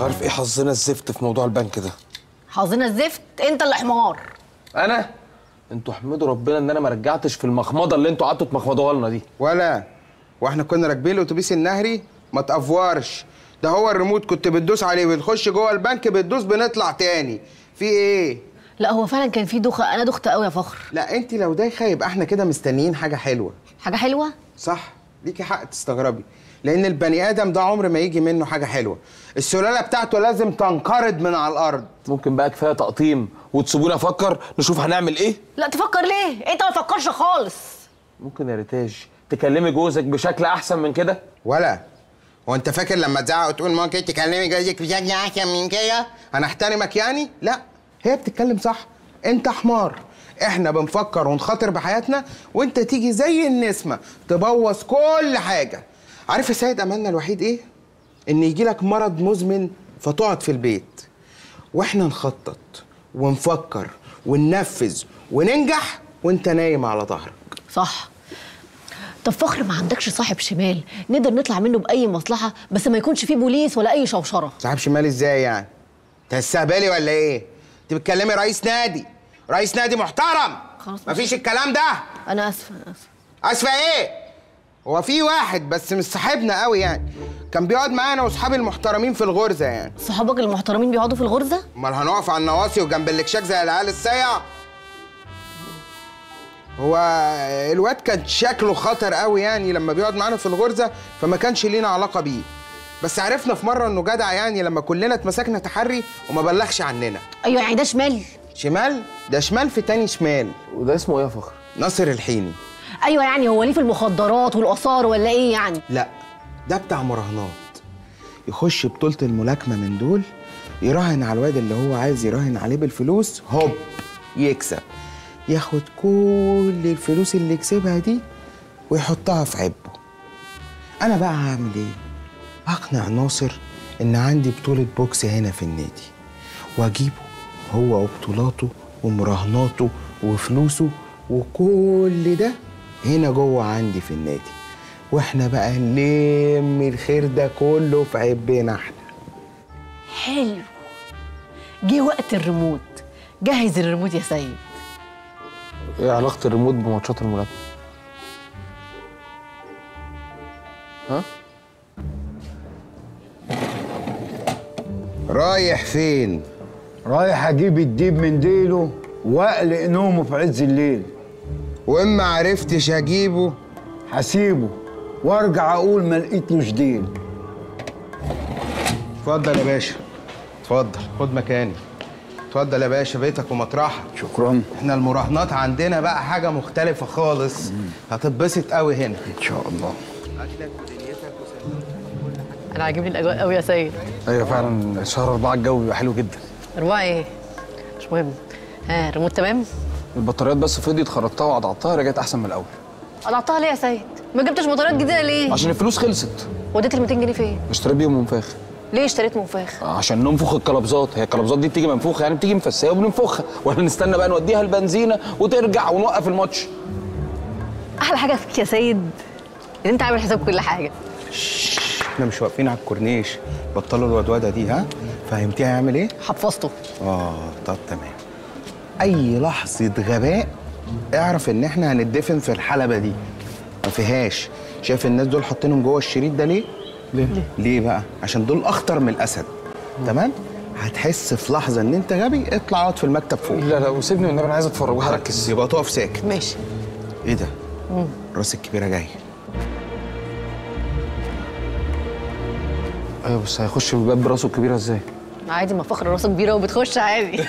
عارف ايه حظنا الزفت في موضوع البنك ده حظنا الزفت انت اللي حمار انا انتوا احمدوا ربنا ان انا ما رجعتش في المخمضه اللي انتوا قعدتوا تمخمضوها لنا دي ولا واحنا كنا راكبين الاتوبيس النهري ما تافورش ده هو الريموت كنت بتدوس عليه بتخش جوه البنك بتدوس بنطلع تاني في ايه لا هو فعلا كان في دوخه انا دخت قوي يا فخر لا انت لو دايخه يبقى احنا كده مستنيين حاجه حلوه حاجه حلوه صح ليكي حق تستغربي لان البني ادم ده عمر ما يجي منه حاجه حلوه السلاله بتاعته لازم تنقرض من على الارض ممكن بقى كفايه تقطيم وتسيبوني افكر نشوف هنعمل ايه لا تفكر ليه انت ما تفكرش خالص ممكن يا ريتاج تكلمي جوزك بشكل احسن من كده ولا هو انت فاكر لما تزعق وتقول ممكن تكلمي جوزك بشكل احسن من كده انا احترمك يعني لا هي بتتكلم صح انت حمار احنا بنفكر ونخاطر بحياتنا وانت تيجي زي النسمه تبوظ كل حاجه عارف يا سيد املنا الوحيد ايه ان يجي لك مرض مزمن فتقعد في البيت واحنا نخطط ونفكر وننفذ وننجح وانت نايم على ظهرك صح طب فخر ما عندكش صاحب شمال نقدر نطلع منه باي مصلحه بس ما يكونش فيه بوليس ولا اي شوشره صاحب شمال ازاي يعني؟ انت استهبالي ولا ايه؟ انت بتكلمي رئيس نادي رئيس نادي محترم خلاص مفيش الكلام ده انا اسفه انا اسفه اسفه ايه؟ هو في واحد بس مش صاحبنا قوي يعني كان بيقعد معانا واصحابي المحترمين في الغرزه يعني صحابك المحترمين بيقعدوا في الغرزه امال هنقف على النواصي وجنب الاكشاك زي العيال السيع هو الواد كان شكله خطر قوي يعني لما بيقعد معانا في الغرزه فما كانش لينا علاقه بيه بس عرفنا في مره انه جدع يعني لما كلنا اتمسكنا تحري وما بلغش عننا ايوه يعني ده شمال شمال ده شمال في تاني شمال وده اسمه ايه يا فخر ناصر الحيني ايوه يعني هو ليه في المخدرات والاثار ولا ايه يعني لا ده بتاع مراهنات يخش بطولة الملاكمة من دول يراهن على الواد اللي هو عايز يراهن عليه بالفلوس هوب يكسب ياخد كل الفلوس اللي كسبها دي ويحطها في عبه انا بقى هعمل ايه اقنع ناصر ان عندي بطولة بوكس هنا في النادي واجيبه هو وبطولاته ومراهناته وفلوسه وكل ده هنا جوه عندي في النادي واحنا بقى نلم الخير ده كله في عبنا احنا حلو جه وقت الريموت جهز الريموت يا سيد ايه علاقه الريموت بماتشات الملاكمه ها رايح فين رايح اجيب الديب من ديله واقلق نومه في عز الليل واما عرفتش اجيبه هسيبه وارجع اقول ما لقيتلوش ديل اتفضل يا باشا اتفضل خد مكاني اتفضل يا باشا بيتك ومطرحك شكرا احنا المراهنات عندنا بقى حاجه مختلفه خالص هتتبسط قوي هنا ان شاء الله انا عاجبني الاجواء قوي يا سيد ايوه فعلا شهر اربعه الجو بيبقى حلو جدا اربعه ايه مش مهم ها الريموت تمام البطاريات بس فضيت خرجتها وقطعتها رجعت احسن من الاول قطعتها ليه يا سيد ما جبتش بطاريات جديده ليه عشان الفلوس خلصت وديت ال 200 جنيه فين اشتريت بيهم منفاخ ليه اشتريت منفاخ عشان ننفخ الكلبزات هي الكلبزات دي بتيجي منفوخه يعني بتيجي مفسيه وبننفخها ولا نستنى بقى نوديها البنزينه وترجع ونوقف الماتش احلى حاجه فيك يا سيد ان انت عامل حساب كل حاجه احنا مش واقفين على الكورنيش بطلوا الودوده دي ها فهمتيها يعمل ايه حفظته اه طب تمام اي لحظه غباء اعرف ان احنا هندفن في الحلبه دي ما فيهاش شايف الناس دول حاطينهم جوه الشريط ده ليه ليه؟ ليه بقى عشان دول اخطر من الاسد تمام هتحس في لحظه ان انت غبي اطلع اقعد في المكتب فوق لا لا وسيبني والنبي انا عايز اتفرج وهركز يبقى تقف ساكت ماشي ايه ده راس الكبيره جاي ايوه بس هيخش بالباب براسه الكبيره ازاي؟ عادي ما فخر راسه كبيره وبتخش عادي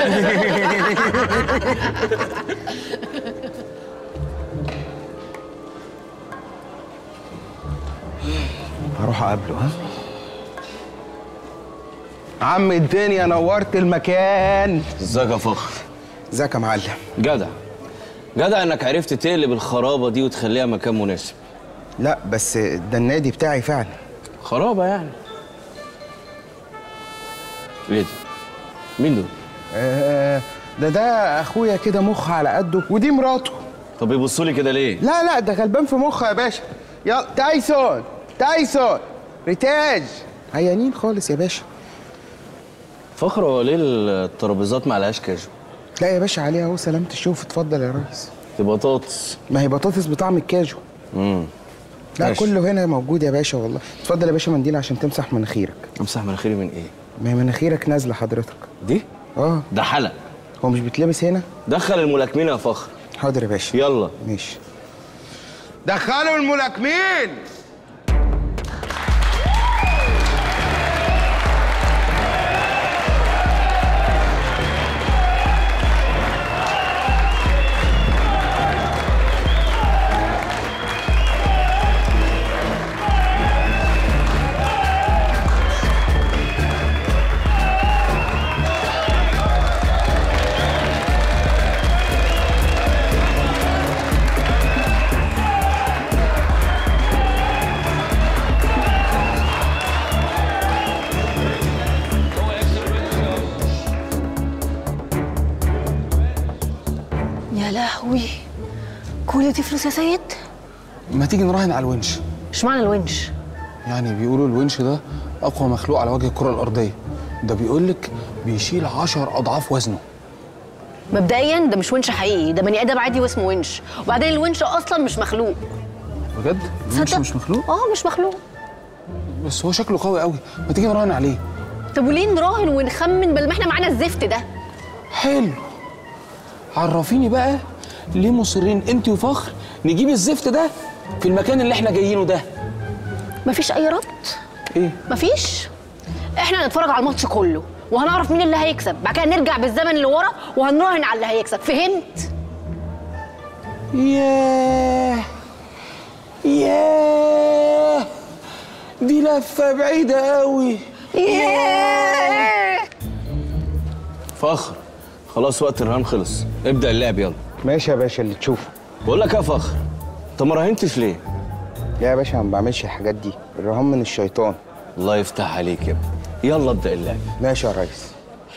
هروح اقابله ها عم الدنيا نورت المكان ازيك يا فخر ازيك يا معلم جدع جدع انك عرفت تقلب الخرابه دي وتخليها مكان مناسب لا بس ده النادي بتاعي فعلا خرابه يعني ايه ده مين دول آه، ده ده اخويا كده مخ على قده ودي مراته طب يبصوا لي كده ليه لا لا ده غلبان في مخه يا باشا يلا تايسون تايسون ريتاج عيانين خالص يا باشا فخر هو ليه الترابيزات ما عليهاش كاجو لا يا باشا عليها اهو سلامة الشوف اتفضل يا ريس دي بطاطس ما هي بطاطس بطعم الكاجو امم لا ماشي. كله هنا موجود يا باشا والله اتفضل يا باشا منديل عشان تمسح مناخيرك امسح مناخيري من ايه ما هي مناخيرك نازله حضرتك دي اه ده حلق هو مش بيتلبس هنا دخل الملاكمين يا فخر حاضر يا باشا يلا ماشي دخلوا الملاكمين يا لهوي كل دي فلوس يا سيد ما تيجي نراهن على الونش اشمعنى الونش يعني بيقولوا الونش ده اقوى مخلوق على وجه الكره الارضيه ده بيقول لك بيشيل 10 اضعاف وزنه مبدئيا ده مش ونش حقيقي ده بني ادم عادي واسمه ونش وبعدين الونش اصلا مش مخلوق بجد الونش تصدق؟ مش مخلوق اه مش مخلوق بس هو شكله قوي قوي ما تيجي نراهن عليه طب وليه نراهن ونخمن بل ما احنا معانا الزفت ده حلو عرفيني بقى ليه مصرين انت وفخر نجيب الزفت ده في المكان اللي احنا جايينه ده مفيش اي ربط ايه مفيش احنا هنتفرج على الماتش كله وهنعرف مين اللي هيكسب بعد كده نرجع بالزمن لورا وهنراهن على اللي هيكسب فهمت ياه ياه دي لفه بعيده قوي فخر خلاص وقت الرهان خلص ابدا اللعب يلا ماشي يا باشا اللي تشوفه بقول لك يا فخر انت ما راهنتش ليه لا يا باشا ما بعملش الحاجات دي الرهان من الشيطان الله يفتح عليك يا ابني يلا ابدا اللعب ماشي يا ريس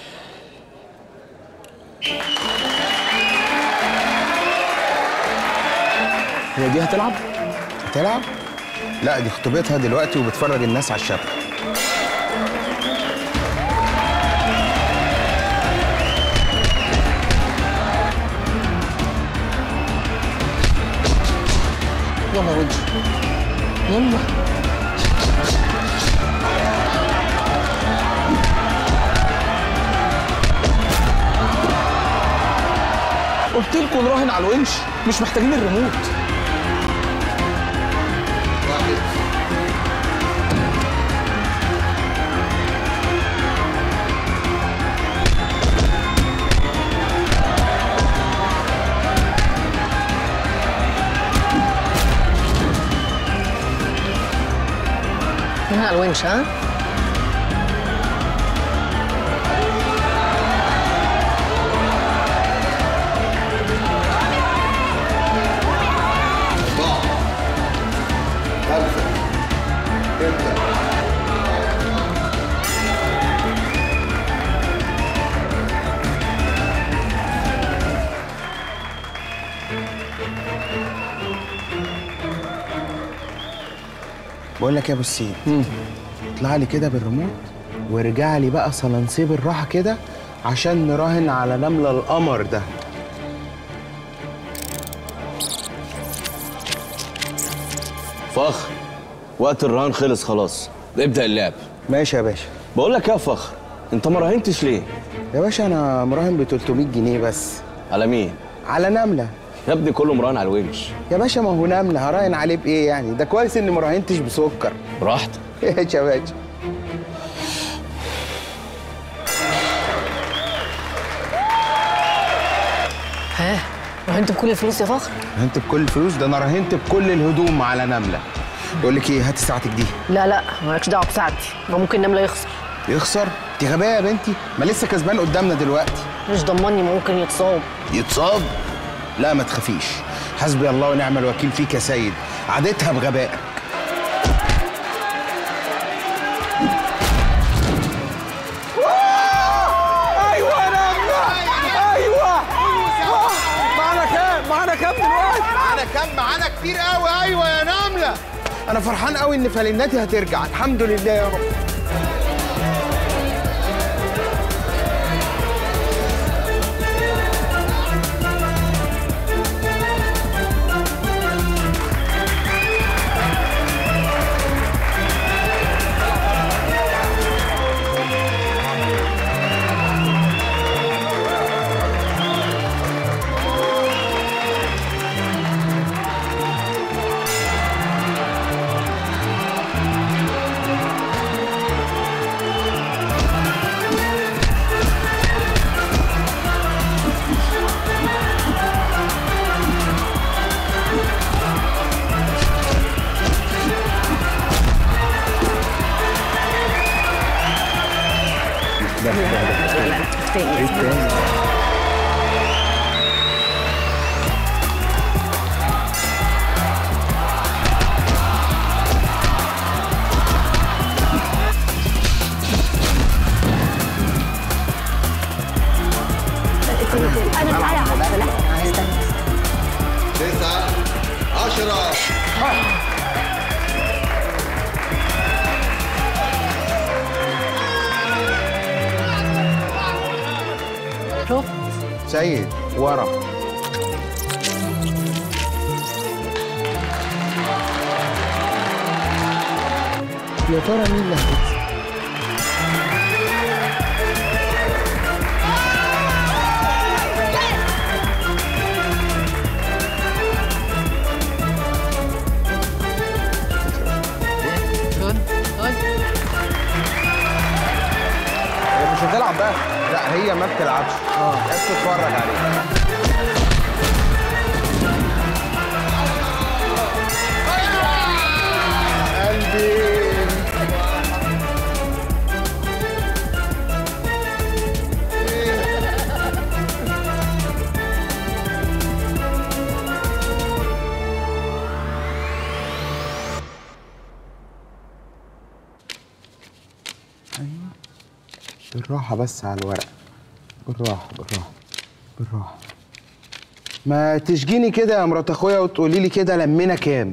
هي دي هتلعب هتلعب؟ لا دي خطوبتها دلوقتي وبتفرج الناس على الشبكة يلا ونش يلا قلت لكم نراهن على الونش مش محتاجين الريموت هنا على الونش ها بقول لك يا ابو السيد اطلع لي كده بالريموت وارجع لي بقى صلنسيه بالراحه كده عشان نراهن على نمله القمر ده فخر وقت الرهان خلص خلاص ابدا اللعب ماشي يا باشا بقول لك يا فخر انت ما راهنتش ليه يا باشا انا مراهن ب 300 جنيه بس على مين على نمله يا ابني كله مراهن على الونش يا باشا ما هو نمله هراهن عليه بايه يعني ده كويس اني ما راهنتش بسكر براحتك ايش يا باشا ها راهنت بكل الفلوس يا فخر راهنت بكل الفلوس ده انا راهنت بكل الهدوم على نمله بقول لك ايه هاتي ساعتك دي لا لا مالكش دعوه بساعتي ما ممكن نمله يخسر يخسر انت غبيه يا بنتي ما لسه كسبان قدامنا دلوقتي مش ضمني ممكن يتصاب يتصاب لا ما تخافيش حسبي الله ونعم الوكيل فيك يا سيد عادتها بغبائك ايوه يا نمله ايوه معانا كام معانا كام دلوقتي معانا كام معانا كتير قوي ايوه يا نمله انا فرحان قوي ان فالناتي هترجع الحمد لله يا رب تاني انا معايا عشرة لا استنى تسعة عشرة شوف سيد ورا يا ترى مين اللي هتكسب هي مش هتلعب بقى لا هي ما بتلعبش اه هي بتتفرج عليها قلبي بالراحة بس على الورق بالراحة بالراحة بالراحة ما تشجيني كده يا مرات اخويا وتقولي لي كده لمينا كام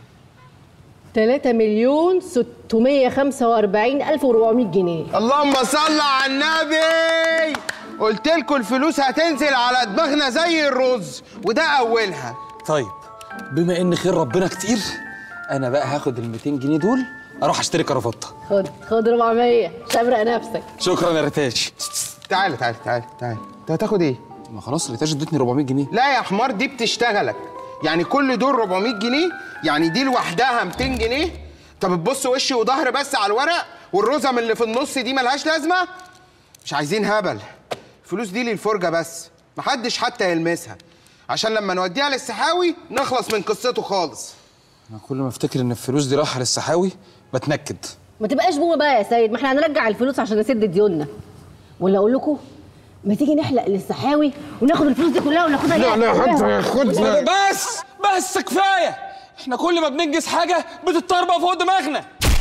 3 مليون 645 ألف و400 جنيه اللهم صل على النبي قلت لكم الفلوس هتنزل على دماغنا زي الرز وده اولها طيب بما ان خير ربنا كتير انا بقى هاخد ال 200 جنيه دول اروح اشتري كرافته خد خد 400 شبرق نفسك شكرا يا ريتاش تعالى تعالى تعالى تعالى انت هتاخد ايه ما خلاص ريتاش ادتني 400 جنيه لا يا حمار دي بتشتغلك يعني كل دول 400 جنيه يعني دي لوحدها 200 جنيه طب تبص وش وظهر بس على الورق والرزم اللي في النص دي ملهاش لازمه مش عايزين هبل الفلوس دي للفرجه بس محدش حتى يلمسها عشان لما نوديها للسحاوي نخلص من قصته خالص انا كل ما افتكر ان الفلوس دي رايحه للسحاوي بتنكد ما تبقاش بومه بقى يا سيد ما احنا هنرجع الفلوس عشان نسد ديوننا ولا اقول لكم ما تيجي نحلق للسحاوي وناخد الفلوس دي كلها وناخدها لا لا خدها بس بس كفايه احنا كل ما بننجز حاجه بتتطربق فوق دماغنا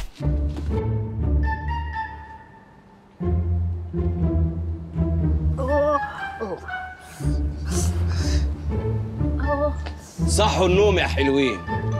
صحوا النوم يا حلوين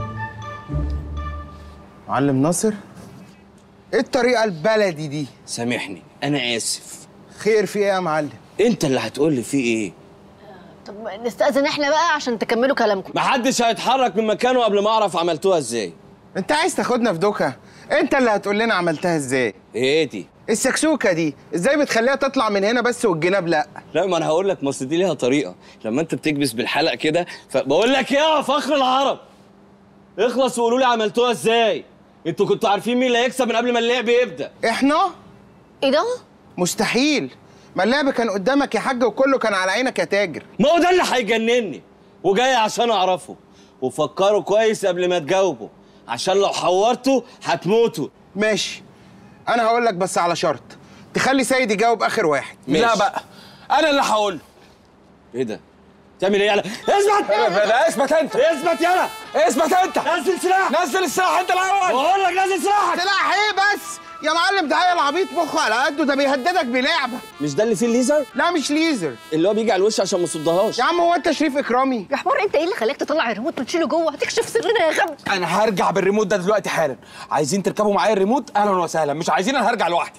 معلم ناصر ايه الطريقه البلدي دي سامحني انا اسف خير في ايه يا معلم انت اللي هتقول لي فيه ايه طب نستأذن احنا بقى عشان تكملوا كلامكم محدش هيتحرك من مكانه قبل ما اعرف عملتوها ازاي انت عايز تاخدنا في دوكه انت اللي هتقول لنا عملتها ازاي ايه دي السكسوكه دي ازاي بتخليها تطلع من هنا بس والجناب لا لا ما انا هقول لك ما اصل دي ليها طريقه لما انت بتكبس بالحلق كده فبقول لك ايه يا فخر العرب اخلص وقولوا لي عملتوها ازاي انتوا كنتوا عارفين مين اللي هيكسب من قبل ما اللعب يبدا احنا ايه ده؟ مستحيل ما اللعب كان قدامك يا حاج وكله كان على عينك يا تاجر ما هو ده اللي هيجنني وجاي عشان اعرفه وفكروا كويس قبل ما تجاوبوا عشان لو حورتوا هتموتوا ماشي انا هقول لك بس على شرط تخلي سيد يجاوب اخر واحد ماشي. لا بقى انا اللي هقول ايه ده تعمل ايه يلا اثبت لا اثبت انت اثبت يلا اثبت انت نزل سلاح نزل السلاح انت الاول بقول لك نزل سلاحك سلاح ايه بس يا معلم ده عيل عبيط مخه على قده ده بيهددك بلعبه مش ده اللي فيه الليزر لا مش ليزر اللي هو بيجي على الوش عشان ما يصدهاش يا عم هو انت شريف اكرامي يا حمار انت ايه اللي خلاك تطلع الريموت وتشيله جوه هتكشف سرنا يا غبي انا هرجع بالريموت ده دلوقتي حالا عايزين تركبوا معايا الريموت اهلا وسهلا مش عايزين انا هرجع لوحدي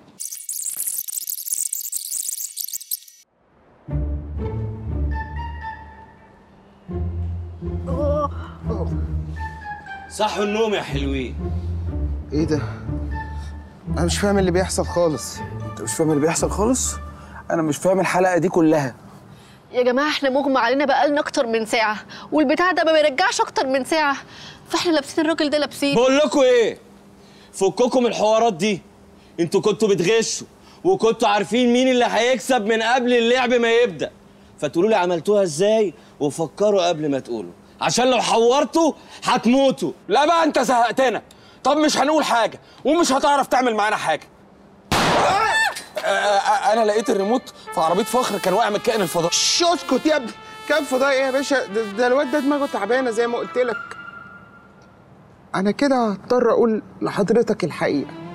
صحوا النوم يا حلوين ايه ده انا مش فاهم اللي بيحصل خالص انت مش فاهم اللي بيحصل خالص انا مش فاهم الحلقه دي كلها يا جماعه احنا مغمى علينا بقالنا اكتر من ساعه والبتاع ده ما بيرجعش اكتر من ساعه فاحنا لابسين الراجل ده لابسين بقول لكم ايه فككم الحوارات دي انتوا كنتوا بتغشوا وكنتوا عارفين مين اللي هيكسب من قبل اللعب ما يبدا فتقولوا لي عملتوها ازاي وفكروا قبل ما تقولوا عشان لو حورتوا هتموتوا لا بقى انت زهقتنا طب مش هنقول حاجه ومش هتعرف تعمل معانا حاجه آه، آه، انا لقيت الريموت في عربيه فخر كان واقع من الكائن الفضائي شش اسكت يا ابني كان فضائي إيه يا باشا ده, ده الواد ده دماغه تعبانه زي ما قلت لك انا كده هضطر اقول لحضرتك الحقيقه